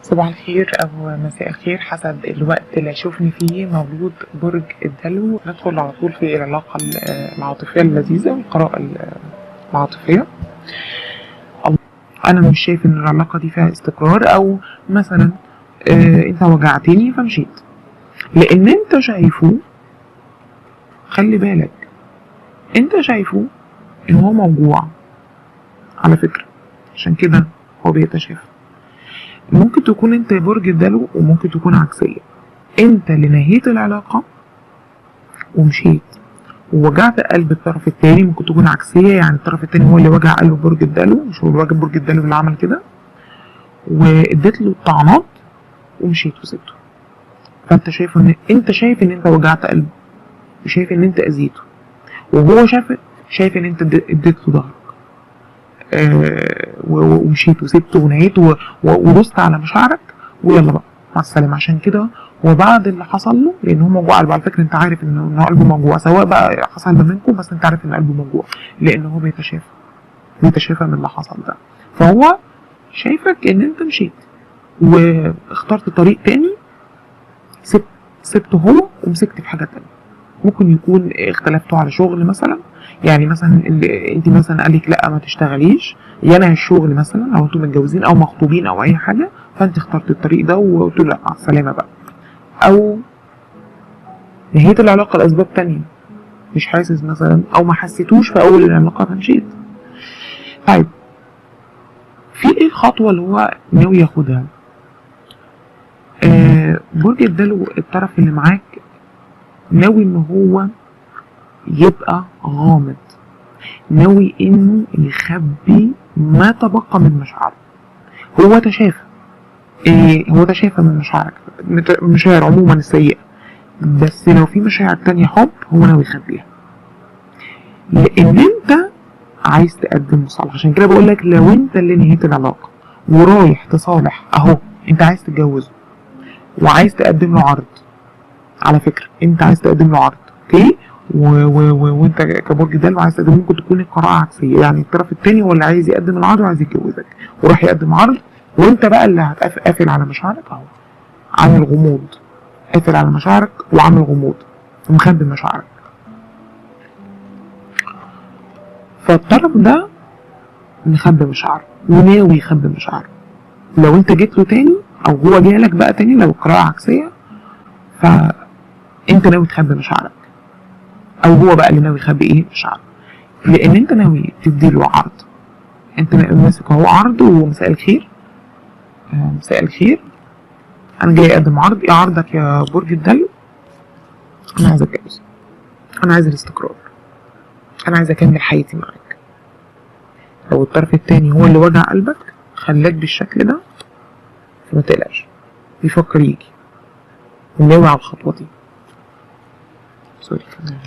صباح الخير او مساء الخير حسب الوقت اللي اشوفني فيه مولود برج الدلو ندخل على طول في العلاقة العاطفية اللذيذة والقراءة العاطفية انا مش شايف ان العلاقة دي فيها استقرار او مثلا آه انت وجعتني فمشيت لان انت شايفه خلي بالك انت شايفه ان هو موجوع على فكرة عشان كده هو بيتشافى ممكن تكون انت برج الدلو وممكن تكون عكسية انت اللي نهيت العلاقة ومشيت ووجعت قلب الطرف التاني ممكن تكون عكسية يعني الطرف التاني هو اللي وجع قلب برج الدلو مش هو اللي وجع برج الدلو اللي عمل كده واديت له الطعنات ومشيت وسبته فانت شايف ان انت شايف ان انت وجعت قلبه وشايف ان انت اذيته وهو شايف شايف ان انت اديت له ظهرك آه ومشيت وسبته ونهيت ودوست على مشاعرك ويلا بقى مع السلامه عشان كده هو بعد اللي حصل له لان هو موجوع قلبه على فكره انت عارف ان هو قلبه موجوع سواء بقى حصل ما بينكم بس انت عارف ان قلبه موجوع لان هو بيتشافى بيتشافى من اللي حصل ده فهو شايفك ان انت مشيت واخترت طريق تاني سبت سبته هو ومسكت في حاجه تانية ممكن يكون اختلفتوا على شغل مثلا يعني مثلا اللي انت مثلا قال لك لا ما تشتغليش ينهي الشغل مثلا او انتوا متجوزين او مخطوبين او اي حاجه فانت اخترت الطريق ده وقلت له لا مع السلامه بقى او نهيت العلاقه لاسباب تانية مش حاسس مثلا او ما حسيتوش في اول العلاقه فمشيت طيب في ايه الخطوه اللي هو ناوي ياخدها آه برج الدلو الطرف اللي معاك ناوي ان هو يبقى غامض ناوي انه يخبي ما تبقى من مشاعره هو تشافى إيه هو تشافى من مشاعرك مشاعر عموما السيئة بس لو في مشاعر تانية حب هو ناوي يخبيها لان انت عايز تقدم مصالحة عشان كده بقول لك لو انت اللي نهيت العلاقة ورايح تصالح اهو انت عايز تتجوزه وعايز تقدم له عرض على فكرة انت عايز تقدم له عرض اوكي و و و وانت كبرج دلو عايز تقدم ممكن تكون القراءة عكسية يعني الطرف التاني هو اللي عايز يقدم العرض وعايز يتجوزك وراح يقدم عرض وانت بقى اللي هتقفل على مشاعرك اهو عامل غموض قافل على مشاعرك وعامل غموض ومخبي مشاعرك فالطرف ده مخبي مشاعره وناوي يخبي مشاعره لو انت جيت له تاني او هو جالك بقى تاني لو القراءة عكسية فانت ناوي تخبي مشاعرك او هو بقى اللي ناوي يخبي ايه مشاعره لان انت ناوي تديله عرض انت ماسك اهو عرض ومساء الخير آه مساء الخير انا جاي اقدم عرض ايه عرضك يا برج الدلو انا عايز اتجوز انا عايز الاستقرار انا عايز اكمل حياتي معاك لو الطرف التاني هو اللي وجع قلبك خلاك بالشكل ده فما تقلقش بيفكر يجي وناوي على الخطوه دي سوري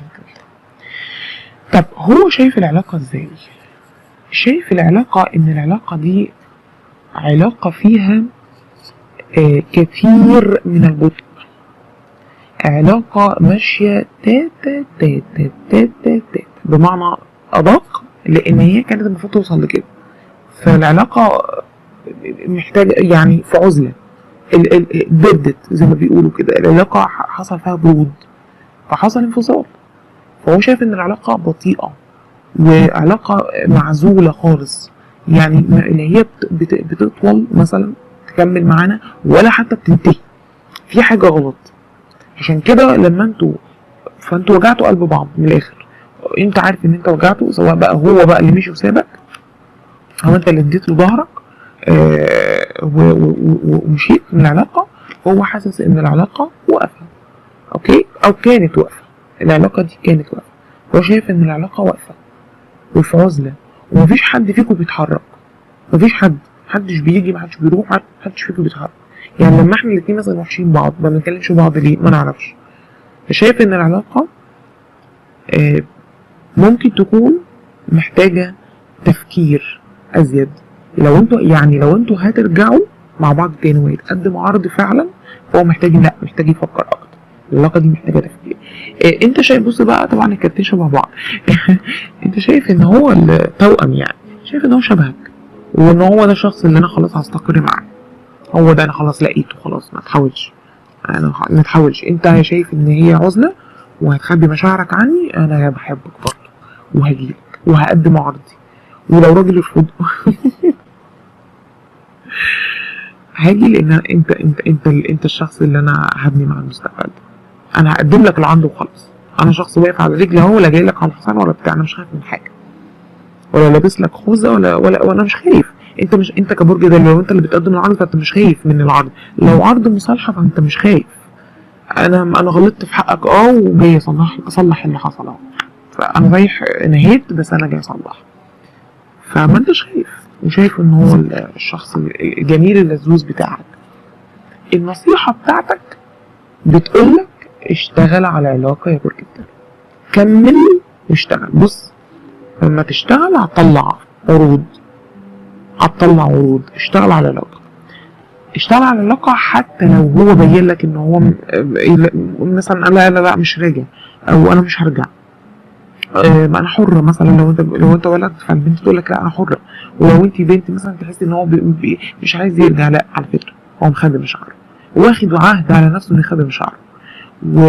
طب هو شايف العلاقه ازاي شايف العلاقة إن العلاقة دي علاقة فيها آه كثير من البطء علاقة ماشية تاتا تاتا تاتا تاتا بمعنى أدق لأن هي كانت المفروض توصل لكده فالعلاقة محتاجة يعني في عزلة بردت زي ما بيقولوا كده العلاقة حصل فيها برود فحصل انفصال فهو شايف إن العلاقة بطيئة وعلاقة معزولة خالص يعني اللي هي بتطول مثلا تكمل معانا ولا حتى بتنتهي في حاجة غلط عشان كده لما انتوا فانتوا وجعتوا قلب بعض من الاخر انت عارف ان انت وجعته سواء بقى هو بقى اللي مشي وسابك او انت اللي اديت له ظهرك آه ومشيت من العلاقة هو حاسس ان العلاقة واقفة اوكي او كانت واقفة العلاقة دي كانت واقفة هو شايف ان العلاقة واقفة وفي عزلة ومفيش حد فيكم بيتحرك مفيش حد محدش بيجي محدش بيروح محدش فيكم بيتحرك يعني لما احنا الاتنين مثلا وحشين بعض ما بنتكلمش بعض ليه ما نعرفش فشايف ان العلاقة آه ممكن تكون محتاجة تفكير ازيد لو انتوا يعني لو انتوا هترجعوا مع بعض تاني ويتقدم عرض فعلا فهو محتاج لا محتاج يفكر اكتر العلاقه دي محتاجه تفكير إيه انت شايف بص بقى طبعا الكارتين شبه بعض انت شايف ان هو التوأم يعني شايف ان هو شبهك وان هو ده الشخص اللي انا خلاص هستقر معاه هو ده انا خلاص لقيته خلاص ما تحاولش انا ح- ما تحاولش انت شايف ان هي عزله وهتخبي مشاعرك عني انا بحبك برضه وهجيلك وهقدم عرضي ولو راجل يرفض هاجي لان انت انت انت انت الشخص اللي انا هبني مع المستقبل ده انا هقدم لك العرض وخلاص انا شخص واقف على رجلي اهو ولا جاي لك على الحصان ولا بتاع انا مش خايف من حاجه ولا لابس لك خوذه ولا ولا وانا مش خايف انت مش انت كبرج ده لو انت اللي بتقدم العرض فانت مش خايف من العرض لو عرض مصالحه فانت مش خايف انا انا غلطت في حقك اه وجاي اصلح اصلح اللي حصل اهو فانا رايح نهيت بس انا جاي اصلح فما انتش خايف وشايف ان هو ال- الشخص الجميل اللذوذ بتاعك النصيحه بتاعتك بتقولك اشتغل على علاقه يا برج الدلو كمل واشتغل بص لما تشتغل هتطلع عروض هتطلع عروض اشتغل على علاقه اشتغل على علاقه حتى لو هو بين لك ان هو م- م- مثلا لا لا لا مش راجع او انا مش هرجع آه، ما انا حره مثلا لو انت لو انت ولد فالبنت تقول لك لا انا حره ولو انت بنت مثلا تحس ان هو بي بي مش عايز يرجع لا على فكره هو مخبي مشاعره واخد عهد على نفسه انه يخبي مشاعره و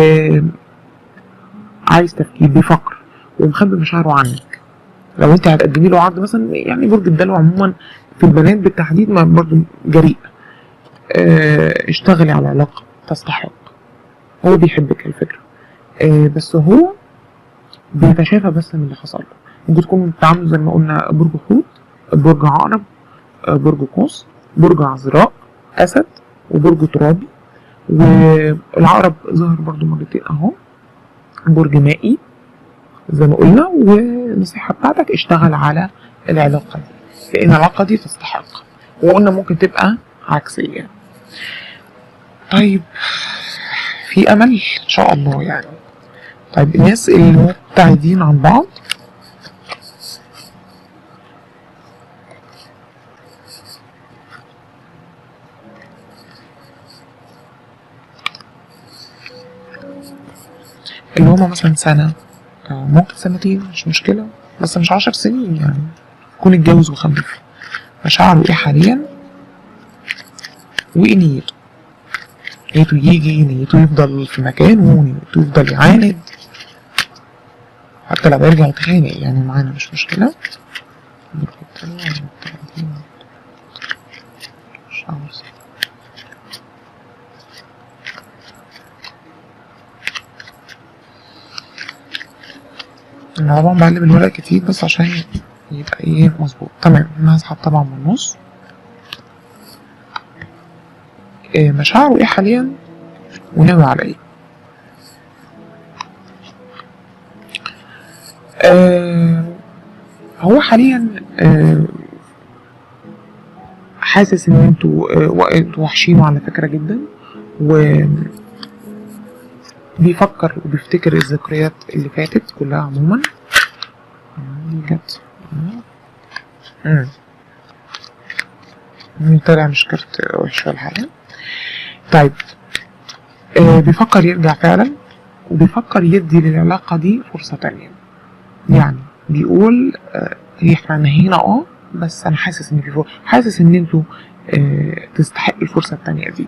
عايز تفكير بيفكر ومخبي مشاعره عنك لو انت هتقدمي له عرض مثلا يعني برج الدلو عموما في البنات بالتحديد ما برضه جريء اه اشتغلي على علاقه تستحق هو بيحبك الفكره اه بس هو بيتشافى بس من اللي حصل له ممكن تكونوا بتتعاملوا زي ما قلنا برج حوت برج عقرب آه، برج قوس برج عذراء اسد وبرج ترابي والعقرب ظهر برضو مرتين اهو برج مائي زي ما قلنا والنصيحة بتاعتك اشتغل على العلاقة دي لأن العلاقة دي تستحق وقلنا ممكن تبقى عكسية طيب في أمل إن شاء الله يعني طيب الناس اللي مبتعدين عن بعض اللي هما مثلا سنة أو ممكن سنتين مش مشكلة بس مش عشر سنين يعني يكون اتجوز وخلف مشاعره ايه حاليا وايه نيته نيته يجي نيته يفضل في مكانه نيته يفضل يعاند حتى لو يرجع يتخانق يعني معانا مش مشكلة مش عارف. انا طبعا بقلب الورق كتير بس عشان يبقى ايه مظبوط تمام انا هسحب طبعا من النص إيه مشاعره ايه حاليا وناوي على ايه آه هو حاليا آه حاسس ان انتوا آه و- انتوا وحشينه على فكرة جدا و بيفكر وبيفتكر الذكريات اللي فاتت كلها عموما دي جت مم. مم، طلع مش كارت وحش ولا حاجة طيب آه بيفكر يرجع فعلا وبيفكر يدي للعلاقة دي فرصة تانية يعني بيقول آه هي احنا نهينا اه بس انا حاسس ان في فرصة حاسس ان انتوا آه تستحقوا الفرصة التانية دي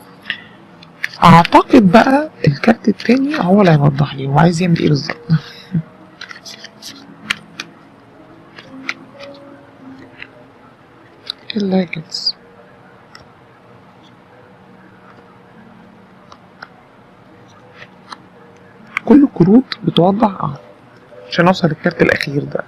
اعتقد بقى الكارت التاني هو اللي هيوضح لي هو عايز يعمل ايه بالظبط اللايكتس كل الكروت بتوضح اه عشان اوصل للكارت الاخير ده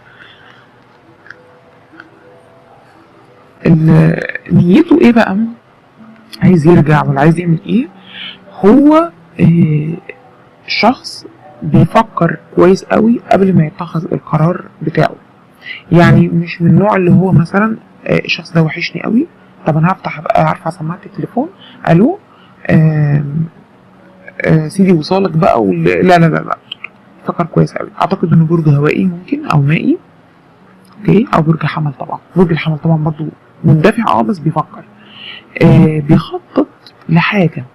ال- نيته ايه بقى عايز يرجع ولا عايز يعمل ايه هو آه، شخص بيفكر كويس قوي قبل ما يتخذ القرار بتاعه يعني مش من النوع اللي هو مثلا آه، الشخص ده وحشني قوي طب انا هفتح ابقى عارفه سماعه التليفون الو آم، آه، سيدي وصالك بقى وال- لا لا لا لا فكر كويس قوي اعتقد انه برج هوائي ممكن او مائي اوكي او برج حمل طبعا برج الحمل طبعا برضو مندفع اه بس بيفكر آه بيخطط لحاجه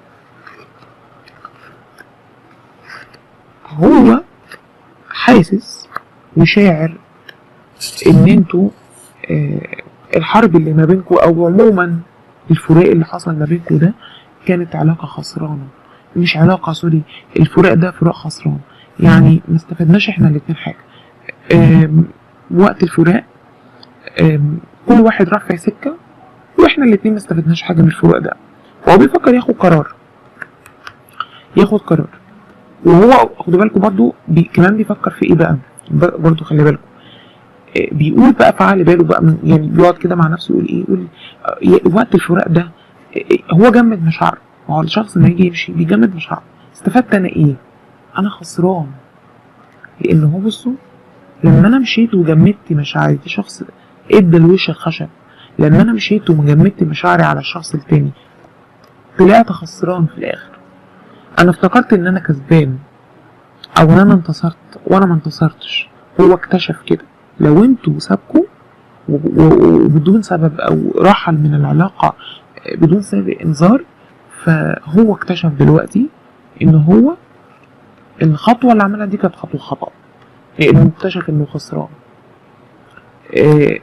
هو حاسس وشاعر ان انتوا آه الحرب اللي ما بينكم او عموما الفراق اللي حصل ما بينكم ده كانت علاقة خسرانة مش علاقة سوري الفراق ده فراق خسران يعني ما استفدناش احنا الاتنين حاجة آم، وقت الفراق آم، كل واحد راح في سكة واحنا الاتنين ما استفدناش حاجة من الفراق ده هو بيفكر ياخد قرار ياخد قرار وهو خدوا بالكم برضو بي كمان بيفكر في ايه بقى ب- برضو خلي بالكم آه، بيقول بقى في عقل باله بقى من- يعني بيقعد كده مع نفسه يقول ايه يقول آه، ي- وقت الفراق ده آه، آه، هو جمد مشاعره ما هو الشخص لما يجي يمشي بيجمد مشاعره استفدت انا ايه انا خسران لان هو بصوا لما انا مشيت وجمدت مشاعري في شخص ادى الوش الخشب لما انا مشيت وجمدت مشاعري على الشخص التاني طلعت خسران في الاخر انا افتكرت ان انا كسبان او ان انا انتصرت وانا ما انتصرتش هو اكتشف كده لو انتوا سابكوا و- و- وبدون سبب او رحل من العلاقة بدون سبب انذار فهو اكتشف دلوقتي ان هو الخطوة اللي عملها دي كانت خطوة خطأ لانه اكتشف انه خسران آه،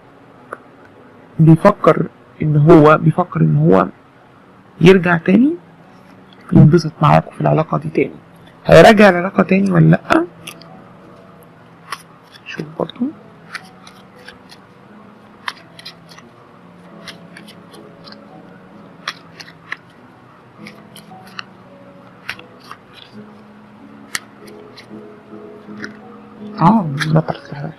بيفكر ان هو بيفكر ان هو يرجع تاني ينبسط معاكم في العلاقة دي تاني هيراجع العلاقة تاني ولا لأ شوف برضو اه بطل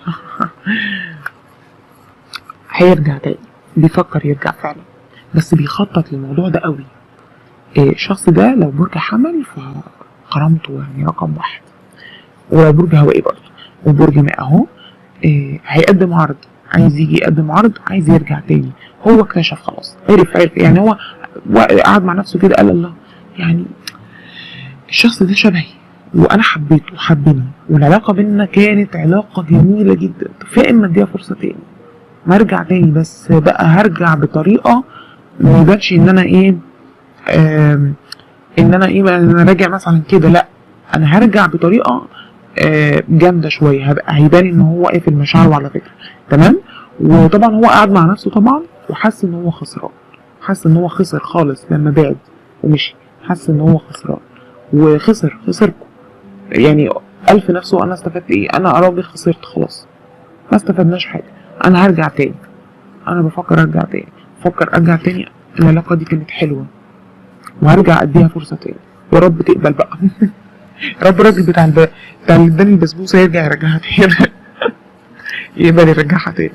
هيرجع تاني بيفكر يرجع فعلا بس بيخطط للموضوع ده قوي إيه، الشخص ده لو برج حمل فكرامته يعني رقم واحد ولو برج هوائي برضه وبرج ماء اهو إيه، هيقدم عرض عايز يجي يقدم عرض عايز يرجع تاني هو اكتشف خلاص عرف عرف يعني هو و- قعد مع نفسه كده قال الله يعني الشخص ده شبهي وانا حبيته وحبني والعلاقه بينا كانت علاقه جميله جدا فيا اما اديها فرصه تاني ما ارجع تاني بس بقى هرجع بطريقه ما يبانش ان انا ايه آم، ان انا ايه بقى انا راجع مثلا كده لا انا هرجع بطريقه آه، جامده شويه هبقى هيبان ان هو قافل مشاعره على فكره تمام وطبعا هو قعد مع نفسه طبعا وحس ان هو خسران حس ان هو خسر خالص لما بعد ومشي حس ان هو خسران وخسر خسركم يعني قال في نفسه انا استفدت ايه انا راجل خسرت خلاص ما استفدناش حاجه انا هرجع تاني انا بفكر ارجع تاني بفكر ارجع تاني العلاقه دي كانت حلوه وهرجع اديها فرصه تاني يا رب تقبل بقى يا رب الراجل بتاع الب... بتاع اللي اداني البسبوسه يرجع يرجعها تاني يقبل يرجعها تاني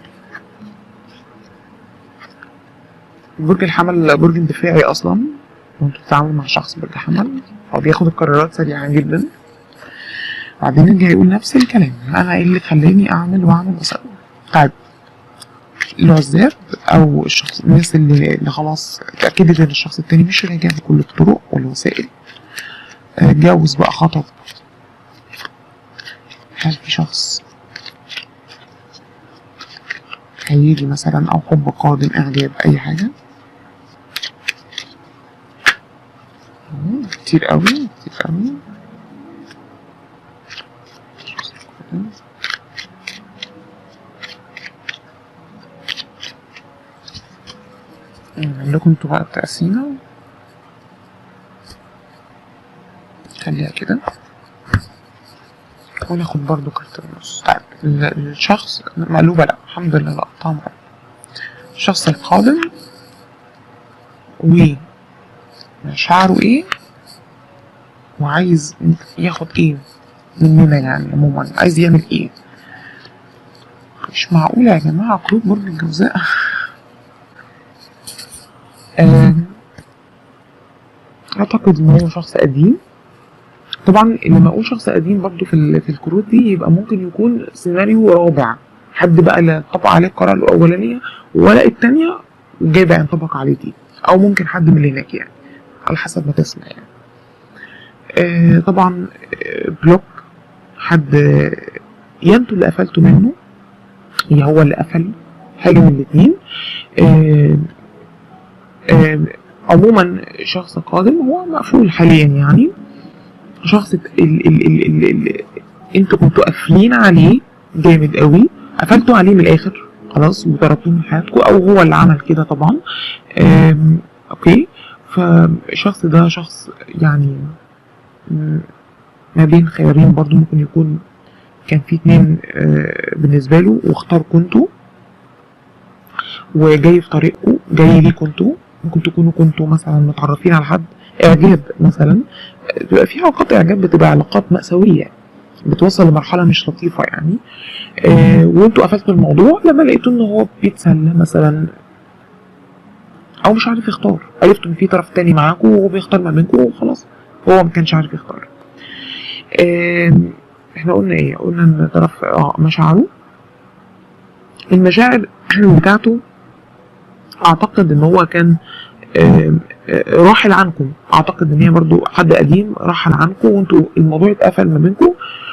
برج الحمل برج اندفاعي اصلا وانتوا بتتعاملوا مع شخص برج حمل هو بياخد القرارات سريعا جدا بعدين يرجع يقول نفس الكلام انا ايه اللي خلاني اعمل واعمل واسوي طيب العزاب او الشخص الناس اللي, اللي خلاص اتاكدت ان الشخص التاني مش راجع بكل الطرق والوسائل آه، اتجوز بقى خطب هل في شخص هيجي مثلا او حب قادم اعجاب اي حاجه مم، كتير قوي كتير قوي شخص قادم. مم، عندكم انتوا بقى التقسيمة خليها كده وناخد برضو كارت النص طيب ال- الشخص مقلوبة لا الحمد لله لا طبعا الشخص القادم ومشاعره ايه وعايز ياخد ايه مننا يعني عموما عايز يعمل ايه مش معقولة يا جماعة قلوب برج الجوزاء آم، اعتقد ان هو شخص قديم طبعا لما اقول شخص قديم برضو في ال- في الكروت دي يبقى ممكن يكون سيناريو رابع حد بقى لا طبق عليه القراءة الأولانية ولا التانية جاي بقى ينطبق عليه دي أو ممكن حد من اللي هناك يعني على حسب ما تسمع يعني آه طبعا آه بلوك حد آه، يا انتوا اللي قفلتوا منه يا هو اللي قفل حاجة من الاتنين آه آه عموما شخص قادم هو مقفول حاليا يعني شخص ال ال ال ال ال ال انتوا كنتوا قافلين عليه جامد قوي قفلتوا عليه من الاخر خلاص وطردتوه من حياتكم او هو اللي عمل كده طبعا آم، اوكي فالشخص ده شخص يعني م- ما بين خيارين برضو ممكن يكون كان في اتنين آه، بالنسبة له واختار كنتوا وجاي في طريقكم جاي ليكوا انتوا ممكن تكونوا كنتوا مثلا متعرفين على حد اعجاب مثلا آه، بيبقى في علاقات اعجاب بتبقى علاقات مأساوية بتوصل لمرحلة مش لطيفة يعني آه وانتوا قفلتوا الموضوع لما لقيتوا ان هو بيتسلى مثلا او مش عارف يختار عرفتوا ان في طرف تاني معاكم وهو بيختار ما بينكم وخلاص هو ما كانش عارف يختار آم، احنا قلنا ايه قلنا ان طرف اه مشاعره المشاعر بتاعته اعتقد ان هو كان آم، آه، راحل عنكم اعتقد ان هي برضو حد قديم راحل عنكم وانتوا الموضوع اتقفل ما بينكم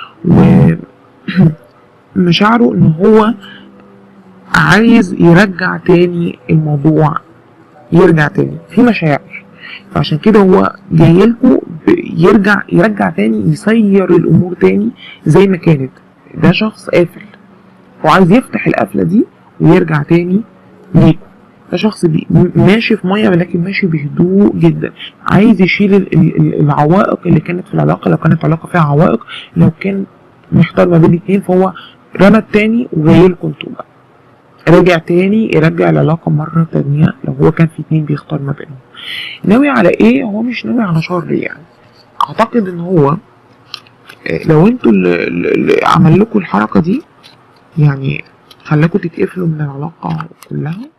ومشاعره ان هو عايز يرجع تاني الموضوع يرجع تاني في مشاعر فعشان كده هو جاي لكم يرجع يرجع تاني يسير الامور تاني زي ما كانت ده شخص قافل هو عايز يفتح القفله دي ويرجع تاني ليكم ده شخص بي ماشي في ميه ولكن ماشي بهدوء جدا عايز يشيل ال- ال- ال- العوائق اللي كانت في العلاقه لو كانت علاقه فيها عوائق لو كان محتار ما بين الاتنين فهو رمى التاني وجاي لكم انتوا بقى رجع تاني يرجع العلاقة مرة تانية لو هو كان في اتنين بيختار ما بينهم ناوي على ايه هو مش ناوي على شر يعني اعتقد ان هو آه، لو انتوا اللي, اللي عمل لكم الحركة دي يعني خلاكوا تتقفلوا من العلاقة كلها